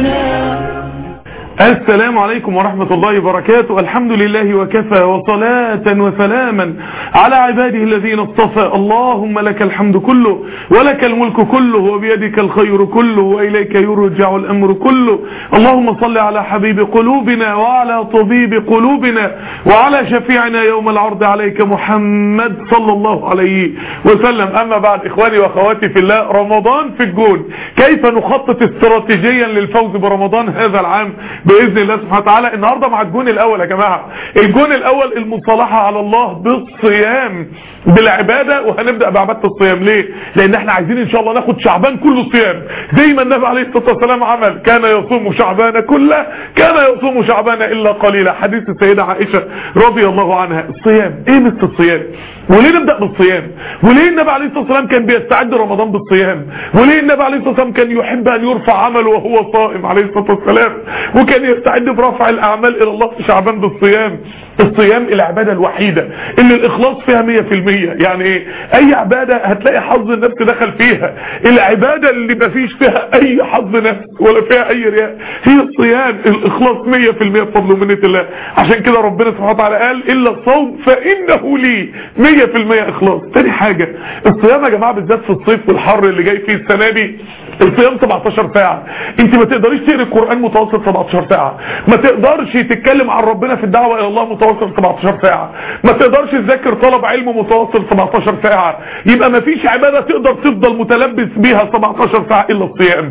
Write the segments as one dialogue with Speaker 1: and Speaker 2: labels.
Speaker 1: ربنا
Speaker 2: السلام عليكم ورحمة الله وبركاته الحمد لله وكفى وصلاة وسلاما على عباده الذين اصطفى اللهم لك الحمد كله ولك الملك كله وبيدك الخير كله وإليك يرجع الأمر كله اللهم صل على حبيب قلوبنا وعلى طبيب قلوبنا وعلى شفيعنا يوم العرض عليك محمد صلى الله عليه وسلم أما بعد إخواني وأخواتي في الله رمضان في الجون كيف نخطط استراتيجيا للفوز برمضان هذا العام باذن الله سبحانه وتعالى النهارده مع الجون الاول يا جماعه الجون الاول المصالحه على الله بالصيام بالعباده وهنبدا بعباده الصيام ليه لان احنا عايزين ان شاء الله ناخد شعبان كله صيام زي ما النبي عليه الصلاه والسلام عمل كان يصوم شعبان كله كان يصوم شعبان الا قليلا حديث السيده عائشه رضي الله عنها الصيام ايه مثل الصيام وليه نبدا بالصيام وليه النبي عليه الصلاه والسلام كان بيستعد رمضان بالصيام وليه النبي عليه الصلاه والسلام كان يحب ان يرفع عمله وهو صائم عليه الصلاه والسلام وكان يستعد برفع الاعمال الى الله في شعبان بالصيام الصيام العباده الوحيده اللي الاخلاص فيها 100% يعني ايه اي عباده هتلاقي حظ النفس دخل فيها العباده اللي ما فيش فيها اي حظ نفس ولا فيها اي رياء هي الصيام الاخلاص 100% بفضل ومنه الله عشان كده ربنا سبحانه وتعالى قال الا الصوم فانه لي 100% اخلاص تاني حاجه الصيام يا جماعه بالذات في الصيف والحر اللي جاي فيه السنه دي الصيام 17 ساعة انت ما تقدريش تقري القرآن متوسط 17 ساعة ما تقدرش تتكلم عن ربنا في الدعوة الى الله متوسط 17 ساعة ما تقدرش تذاكر طلب علم متوسط 17 ساعة يبقى ما فيش عبادة تقدر تفضل متلبس بيها 17 ساعة الا الصيام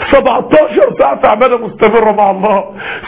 Speaker 2: 17 ساعة في عبادة مستمرة مع الله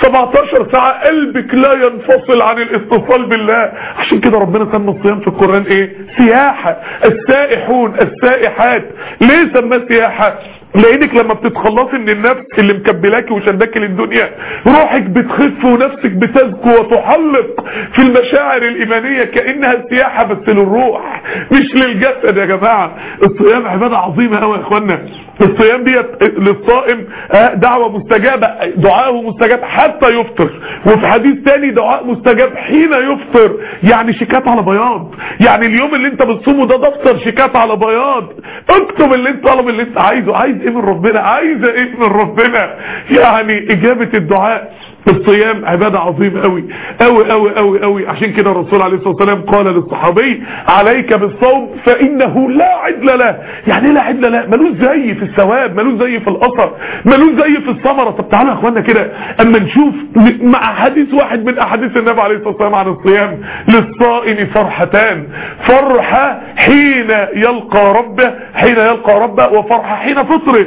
Speaker 2: 17 ساعة قلبك لا ينفصل عن الاتصال بالله عشان كده ربنا سمى الصيام في القرآن ايه سياحة السائحون السائحات ليه سماه سياحة لانك لما بتتخلصي من النفس اللي مكبلاكي وشداكي للدنيا روحك بتخف ونفسك بتزكو وتحلق في المشاعر الايمانيه كانها سياحه بس للروح مش للجسد يا جماعه الصيام عباده عظيمه قوي يا اخوانا الصيام ديت للصائم دعوه مستجابه دعاءه مستجاب حتى يفطر وفي حديث تاني دعاء مستجاب حين يفطر يعني شيكات على بياض يعني اليوم اللي انت بتصومه ده دفتر شيكات على بياض اكتب اللي انت طالب اللي انت عايزه عايز ايه من ربنا عايزه ايه من ربنا يعني اجابه الدعاء الصيام عبادة عظيمة قوي قوي قوي قوي قوي عشان كده الرسول عليه الصلاة والسلام قال للصحابي عليك بالصوم فإنه لا عدل له يعني لا عدل له ملوش زي في الثواب ملوش زي في الأثر ملوش زي في الثمرة طب تعالوا يا اخوانا كده اما نشوف مع حديث واحد من احاديث النبي عليه الصلاة والسلام عن الصيام للصائم فرحتان فرحة حين يلقى ربه حين يلقى ربه وفرحة حين فطره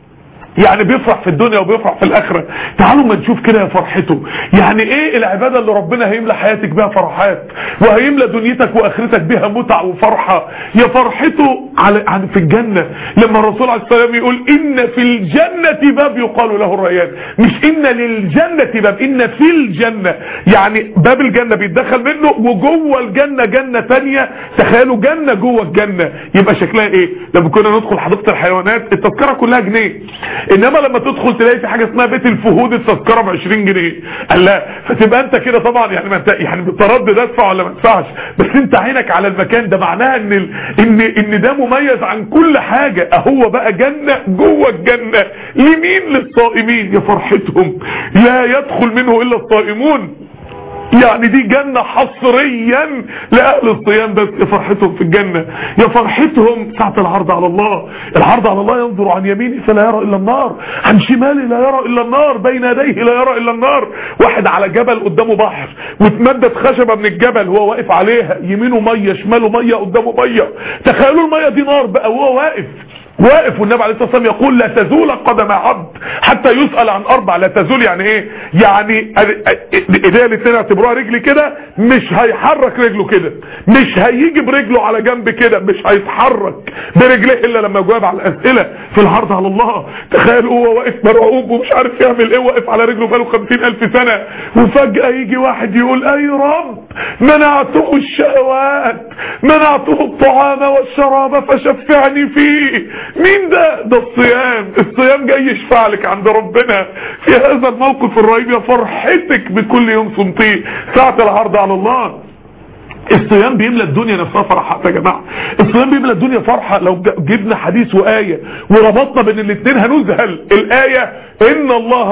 Speaker 2: يعني بيفرح في الدنيا وبيفرح في الاخره تعالوا ما نشوف كده يا فرحته يعني ايه العباده اللي ربنا هيملى حياتك بها فرحات وهيملى دنيتك واخرتك بها متع وفرحه يا فرحته على عن في الجنه لما الرسول عليه السلام يقول ان في الجنه باب يقال له الريان مش ان للجنه باب ان في الجنه يعني باب الجنه بيتدخل منه وجوه الجنه جنه ثانيه تخيلوا جنه جوه الجنه يبقى شكلها ايه لما كنا ندخل حديقه الحيوانات التذكره كلها جنيه انما لما تدخل تلاقي في حاجه اسمها بيت الفهود التذكره ب 20 جنيه قال لا فتبقى انت كده طبعا يعني ما انت يعني بتردد ادفع ولا ما ادفعش بس انت عينك على المكان ده معناها ان ال... ان ان ده مميز عن كل حاجه اهو بقى جنه جوه الجنه لمين للصائمين يا فرحتهم لا يدخل منه الا الصائمون يعني دي جنة حصريا لأهل الصيام بس يا فرحتهم في الجنة يا فرحتهم ساعة العرض على الله العرض على الله ينظر عن يمينه فلا يرى إلا النار عن شماله لا يرى إلا النار بين يديه لا يرى إلا النار واحد على جبل قدامه بحر واتمدت خشبة من الجبل هو واقف عليها يمينه مية شماله مية قدامه مية تخيلوا المية دي نار بقى وهو واقف واقف والنبي عليه الصلاه والسلام يقول لا تزول قدم عبد حتى يسال عن اربع لا تزول يعني ايه يعني ايديا الاثنين اعتبروها رجلي كده مش هيحرك رجله كده مش هيجي برجله على جنب كده مش هيتحرك برجليه الا لما يجاوب على الاسئله في العرض على الله تخيل هو واقف مرعوب ومش عارف يعمل ايه واقف على رجله بقاله 50000 سنه وفجاه يجي واحد يقول اي رب منعته الشهوات منعته الطعام والشراب فشفعني فيه مين ده ده الصيام الصيام جاي يشفع لك عند ربنا في هذا الموقف الرهيب يا فرحتك بكل يوم صمتيه ساعة العرض على الله الصيام بيملى الدنيا نفسها فرحة يا جماعة الصيام بيملى الدنيا فرحة لو جبنا حديث وآية وربطنا بين الاثنين هنذهل الآية إن الله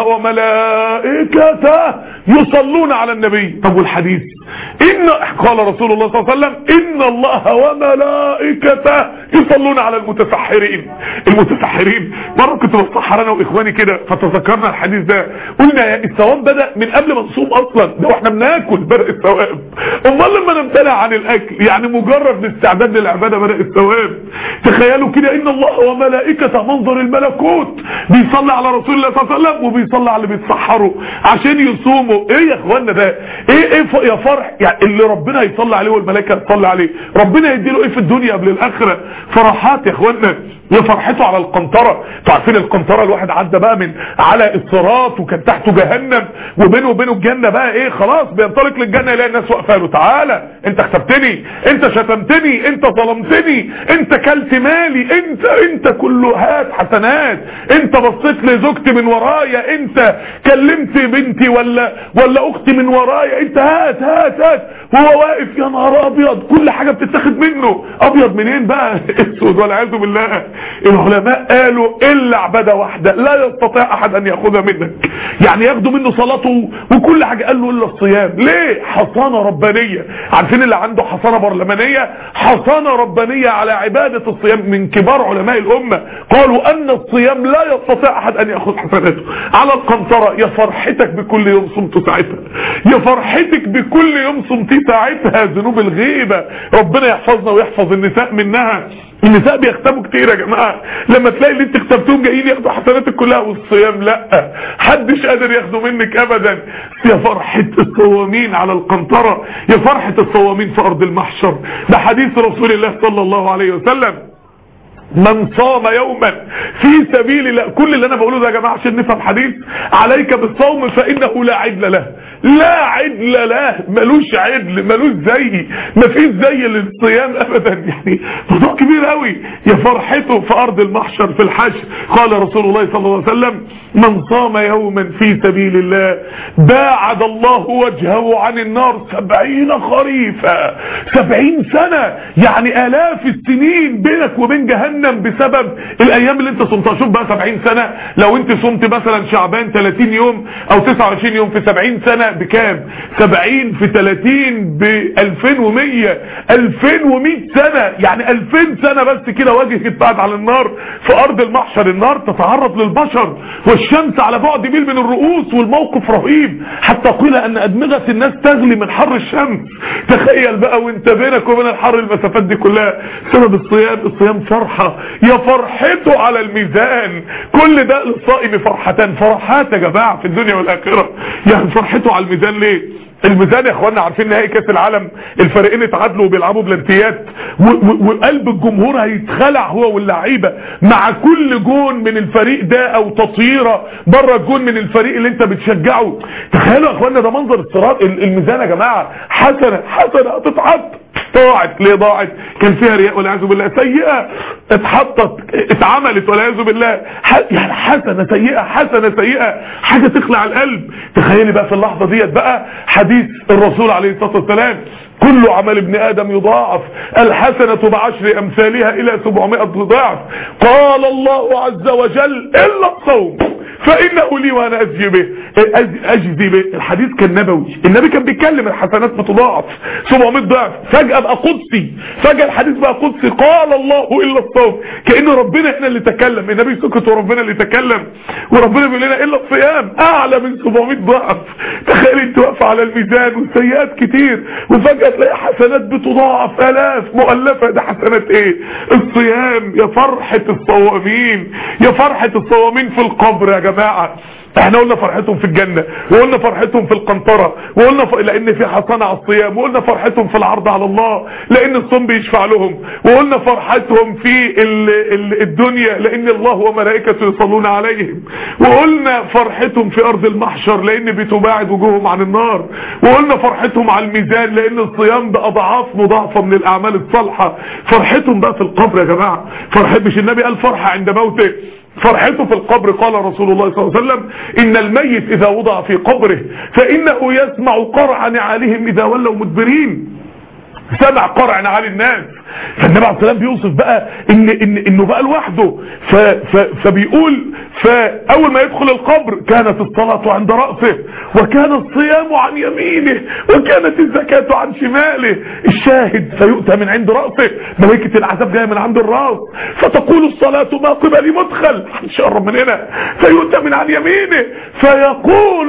Speaker 2: وملائكته يصلون على النبي طب والحديث إن قال رسول الله صلى الله عليه وسلم إن الله وملائكته يصلون على المتسحرين المتسحرين مرة كنت بتسحر أنا وإخواني كده فتذكرنا الحديث ده قلنا يا الثواب بدأ من قبل ما نصوم أصلا ده واحنا بناكل بدأ الثواب أمال لما نمتنع عن الأكل يعني مجرد الاستعداد للعبادة بدأ الثواب تخيلوا كده إن الله وملائكته منظر الملكوت بيصلي على رسول الله صلى الله عليه وسلم وبيصلي على اللي بيتسحروا عشان يصوموا ايه يا اخوانا ده ايه ايه ف- يا فرح يعني اللي ربنا يصلي عليه والملائكه تصلي عليه ربنا يديله ايه في الدنيا قبل الاخره فرحات يا اخوانا يا فرحته على القنطره انتوا عارفين القنطره الواحد عدى بقى من على الصراط وكان تحته جهنم وبينه وبينه الجنه بقى ايه خلاص بينطلق للجنه يلاقي الناس واقفه له تعالى انت كسبتني انت شتمتني انت ظلمتني انت كلت مالي انت انت كله هات حسنات انت بصيت لزوجتي من ورايا انت كلمت بنتي ولا ولا اختي من ورايا انت هات هات هات هو واقف يا نهار ابيض كل حاجه بتتاخد منه ابيض منين بقى اسود والعياذ بالله العلماء قالوا الا عباده واحده لا يستطيع احد ان ياخذها منك يعني ياخدوا منه صلاته وكل حاجه قال له الا الصيام ليه حصانه ربانيه عارفين اللي عنده حصانه برلمانيه حصانه ربانيه على عباده الصيام من كبار علماء الامه قالوا ان الصيام لا يستطيع احد ان ياخذ حسناته على القنطره يا فرحتك بكل يوم صمت ساعتها يا فرحتك بكل يوم صمت ساعتها ذنوب الغيبه ربنا يحفظنا ويحفظ النساء منها النساء بيختموا كتير يا جماعه لما تلاقي اللي انت اختمتهم جايين ياخدوا حسناتك كلها والصيام لا حدش قادر ياخده منك ابدا يا فرحه الصوامين على القنطره يا فرحه الصوامين في ارض المحشر ده حديث رسول الله صلى الله عليه وسلم من صام يوما في سبيل الله كل اللي انا بقوله ده يا جماعه عشان نفهم حديث عليك بالصوم فانه لا عدل له لا عدل له ملوش عدل ملوش زي مفيش زي للصيام ابدا يعني موضوع كبير قوي يا فرحته في ارض المحشر في الحشر قال رسول الله صلى الله عليه وسلم من صام يوما في سبيل الله باعد الله وجهه عن النار سبعين خريفا سبعين سنة يعني الاف السنين بينك وبين جهنم بسبب الايام اللي انت صمتها شوف بقى 70 سنة لو انت صمت مثلا شعبان 30 يوم او 29 يوم في 70 سنة بكام 70 في 30 ب 2100 2100 سنة يعني 2000 سنة بس كده وجهك اتبعد على النار في ارض المحشر النار تتعرض للبشر والشمس على بعد ميل من الرؤوس والموقف رهيب حتى قيل ان ادمغة الناس تغلي من حر الشمس تخيل بقى وانت بينك وبين الحر المسافات دي كلها سبب الصيام الصيام فرحة يا فرحته على الميزان كل ده للصائم فرحتان فرحات يا جماعة في الدنيا والاخرة يعني فرحته على الميزان ليه الميزان يا اخوانا عارفين نهائي كاس العالم الفريقين اتعادلوا وبيلعبوا بلانتيات و- و- وقلب الجمهور هيتخلع هو واللعيبه مع كل جون من الفريق ده او تطيره بره الجون من الفريق اللي انت بتشجعه تخيلوا يا اخوانا ده منظر الصراط ال- الميزان يا جماعه حسنه حسنه هتتحط ضاعت ليه ضاعت كان فيها رياء والعياذ بالله سيئه اتحطت اتعملت والعياذ بالله ح- يعني حسنه سيئه حسنه سيئه حاجه تخلع القلب تخيلي بقى في اللحظه ديت بقى حديث الرسول عليه الصلاه والسلام كل عمل ابن ادم يضاعف الحسنه بعشر امثالها الى 700 ضعف قال الله عز وجل الا الصوم فانه لي وانا اجزي به أج- اجزي به الحديث كان نبوي النبي كان بيتكلم الحسنات بتضاعف 700 ضعف فجاه بقى قدسي فجاه الحديث بقى قدسي قال الله الا الصوم كان ربنا هنا اللي تكلم النبي سكت وربنا اللي تكلم وربنا بيقول لنا الا الصيام اعلى من 700 ضعف تخيل انت واقفه على الميزان والسيئات كتير وفجاه تلاقي حسنات بتضاعف الاف مؤلفه ده حسنات ايه الصيام يا فرحه الصوامين يا فرحه الصوامين في القبر يا جماعه احنا قلنا فرحتهم في الجنة وقلنا فرحتهم في القنطرة وقلنا ف... لان في حصانة على الصيام وقلنا فرحتهم في العرض على الله لان الصوم بيشفع لهم وقلنا فرحتهم في ال... ال... الدنيا لان الله وملائكته يصلون عليهم وقلنا فرحتهم في ارض المحشر لان بتباعد وجوههم عن النار وقلنا فرحتهم على الميزان لان الصيام ده اضعاف مضاعفة من الاعمال الصالحة فرحتهم بقى في القبر يا جماعة فرحة مش النبي قال فرحة عند موته فرحته في القبر قال رسول الله صلى الله عليه وسلم إن الميت إذا وضع في قبره فإنه يسمع قرع نعالهم إذا ولوا مدبرين سمع قرع نعال الناس فالنبي عليه السلام بيوصف بقى ان, إن انه بقى لوحده ف ف فبيقول فاول ما يدخل القبر كانت الصلاة عند رأسه وكان الصيام عن يمينه وكانت الزكاة عن شماله الشاهد فيؤتى من عند رأسه ملائكة العذاب جاية من عند الراس فتقول الصلاة ما قبل مدخل محدش يقرب من هنا فيؤتى من عن يمينه فيقول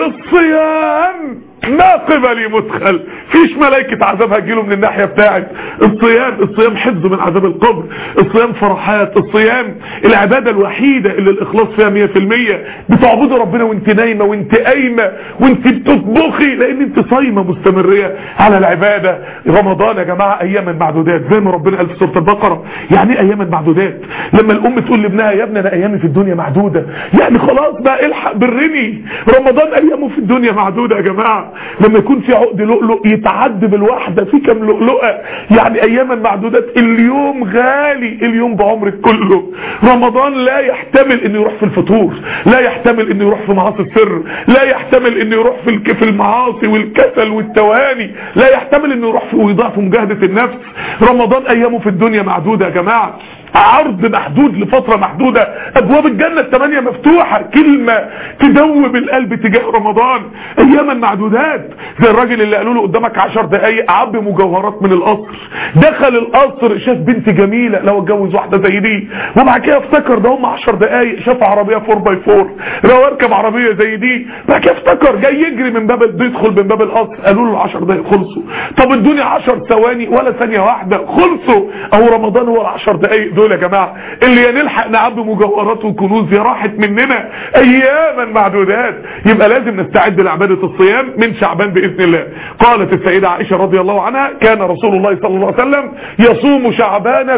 Speaker 2: الصيام ما قبلي مدخل فيش ملائكة عذاب هتجيله من الناحية بتاعت الصيام الصيام حفظ من عذاب القبر الصيام فرحات الصيام العبادة الوحيدة اللي الإخلاص فيها مية في المية بتعبدوا ربنا وانت نايمة وانت قايمة وانت بتطبخي لان انت صايمة مستمرية على العبادة رمضان يا جماعة اياما معدودات زي ما ربنا قال في سورة البقرة يعني ايه اياما معدودات لما الام تقول لابنها يا ابني انا ايامي في الدنيا معدودة يعني خلاص بقى الحق برني رمضان ايامه في الدنيا معدودة يا جماعة لما يكون في عقد لؤلؤ يتعد بالواحدة في كام لؤلؤة يعني اياما معدودات اليوم غالي اليوم بعمرك كله رمضان لا يحتمل انه يروح في الفطور لا يحتمل انه يروح في معاصي السر لا يحتمل انه يروح في الك- في المعاصي والكسل والتواني لا يحتمل انه يروح في ويضيع في مجاهدة النفس رمضان ايامه في الدنيا معدودة يا جماعة عرض محدود لفترة محدودة ابواب الجنة الثمانية مفتوحة كلمة تدوب القلب تجاه رمضان اياما معدودات زي الراجل اللي قالوا له قدامك عشر دقايق عب مجوهرات من القصر دخل القصر شاف بنت جميلة لو اتجوز واحدة زي دي وبعد كده افتكر ده هم عشر دقايق شاف عربية 4 باي 4 لو اركب عربية زي دي بعد كده افتكر جاي يجري من باب بيدخل من باب القصر قالوا له العشر دقايق خلصوا طب الدنيا عشر ثواني ولا ثانية واحدة خلصوا او رمضان هو العشر دقايق دول يا جماعة اللي يا نلحق نعبي مجوهرات وكنوز يا راحت مننا اياما معدودات يبقى لازم نستعد لعبادة الصيام من شعبان باذن الله قالت السيدة عائشة رضي الله عنها كان رسول الله صلى الله عليه وسلم يصوم شعبان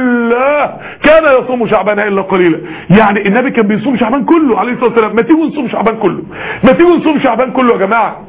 Speaker 2: كله كان يصوم شعبان الا قليلا يعني النبي كان بيصوم شعبان كله عليه الصلاة والسلام ما تيجوا نصوم شعبان كله ما تيجوا نصوم شعبان كله يا جماعة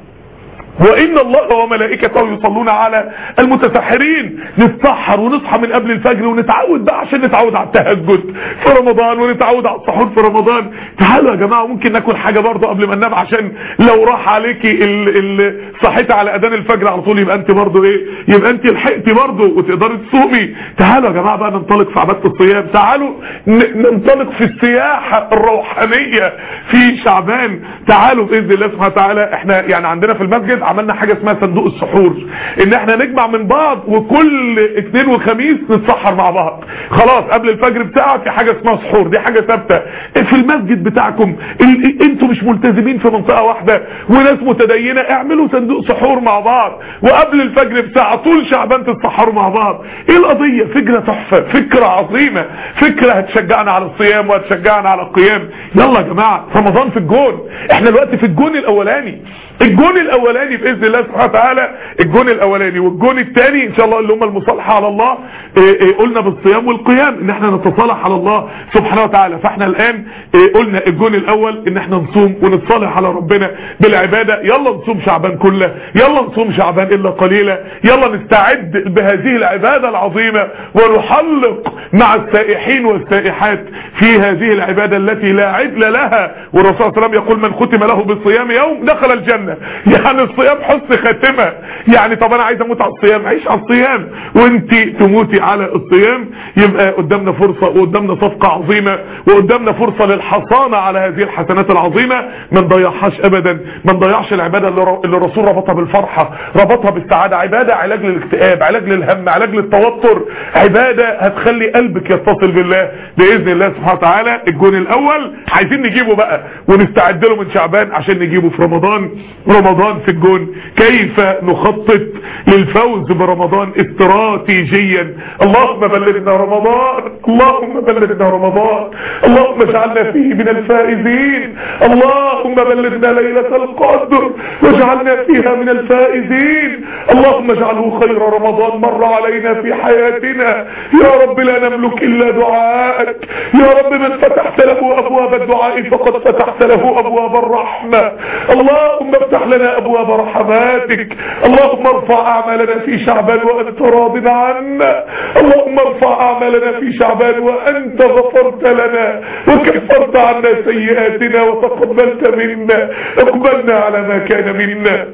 Speaker 2: وإن الله وملائكته يصلون على المتسحرين نتسحر ونصحى من قبل الفجر ونتعود بقى عشان نتعود على التهجد في رمضان ونتعود على السحور في رمضان تعالوا يا جماعة ممكن ناكل حاجة برضه قبل ما ننام عشان لو راح عليكي ال ال صحيتي على أذان الفجر على طول يبقى أنت برضه إيه يبقى أنت لحقتي برضه وتقدري تصومي تعالوا يا جماعة بقى ننطلق في عبادة الصيام تعالوا ن- ننطلق في السياحة الروحانية في شعبان تعالوا بإذن الله سبحانه وتعالى احنا يعني عندنا في المسجد عملنا حاجة اسمها صندوق السحور ان احنا نجمع من بعض وكل اثنين وخميس نتسحر مع بعض خلاص قبل الفجر بتاعك في حاجة اسمها سحور دي حاجة ثابتة في المسجد بتاعكم ال- انتوا مش ملتزمين في منطقة واحدة وناس متدينة اعملوا صندوق سحور مع بعض وقبل الفجر بساعة طول شعبان تتسحروا مع بعض ايه القضية فكرة تحفة فكرة عظيمة فكرة هتشجعنا على الصيام وهتشجعنا على القيام يلا يا جماعة رمضان في الجون احنا دلوقتي في الجون الاولاني الجون الاولاني باذن الله سبحانه وتعالى الجون الاولاني والجون الثاني ان شاء الله اللي هم المصالحه على الله إيه إيه قلنا بالصيام والقيام ان احنا نتصالح على الله سبحانه وتعالى فاحنا الان إيه قلنا الجون الاول ان احنا نصوم ونتصالح على ربنا بالعباده يلا نصوم شعبان كله يلا نصوم شعبان الا قليلا يلا نستعد بهذه العباده العظيمه ونحلق مع السائحين والسائحات في هذه العباده التي لا عدل لها والرسول صلى الله عليه وسلم يقول من ختم له بالصيام يوم دخل الجنه يعني الصيام حسن خاتمه يعني طب انا عايز اموت على الصيام عيش على الصيام وانت تموتي على الصيام يبقى قدامنا فرصه وقدامنا صفقه عظيمه وقدامنا فرصه للحصانه على هذه الحسنات العظيمه ما نضيعهاش ابدا ما نضيعش العباده اللي ر- اللي الرسول ربطها بالفرحه ربطها بالسعاده عباده علاج للاكتئاب علاج للهم علاج للتوتر عباده هتخلي قلبك يتصل بالله باذن الله سبحانه وتعالى الجون الاول عايزين نجيبه بقى ونستعد له من شعبان عشان نجيبه في رمضان رمضان في الجون كيف نخطط للفوز برمضان استراتيجيا اللهم بلغنا رمضان اللهم بلغنا رمضان اللهم اجعلنا فيه من الفائزين اللهم بلغنا ليلة القدر واجعلنا فيها من الفائزين اللهم اجعله خير رمضان مر علينا في حياتنا يا رب لا نملك إلا دعاءك يا رب من فتحت له أبواب الدعاء فقد فتحت له أبواب الرحمة اللهم افتح لنا أبواب رحماتك اللهم ارفع أعمالنا في شعبان وأنت راض عنا اللهم ارفع أعمالنا في شعبان وأنت غفرت لنا وكفرت عنا سيئاتنا وتقبلت منا اقبلنا على ما كان منا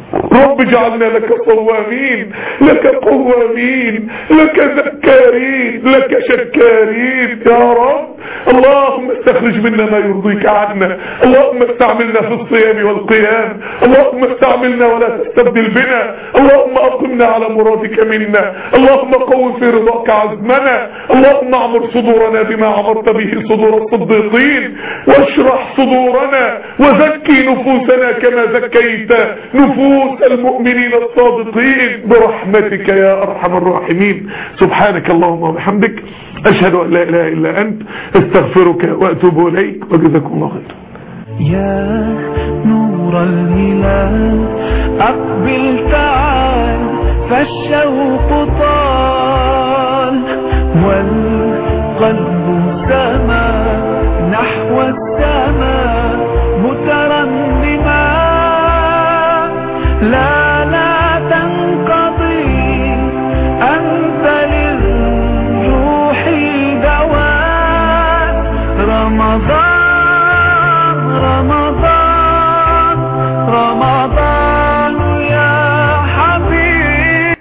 Speaker 2: رب اجعلنا لك صوامين لك قوامين لك ذكارين لك شكارين يا رب اللهم استخرج منا ما يرضيك عنا اللهم استعملنا في الصيام والقيام اللهم استعملنا ولا تستبدل بنا اللهم اقمنا على مرادك منا اللهم قو في رضاك عزمنا اللهم اعمر صدورنا بما عمرت به صدور الصديقين واشرح صدورنا وزكي نفوسنا كما زكيت نفوس المؤمنين الصادقين برحمتك يا ارحم الراحمين سبحانك اللهم وبحمدك اشهد ان لا اله الا انت استغفرك واتوب اليك وجزاكم الله خير
Speaker 1: يا نور الهلال أقبل تعال فالشوق طال والقلب سما نحو السماء مترنما لا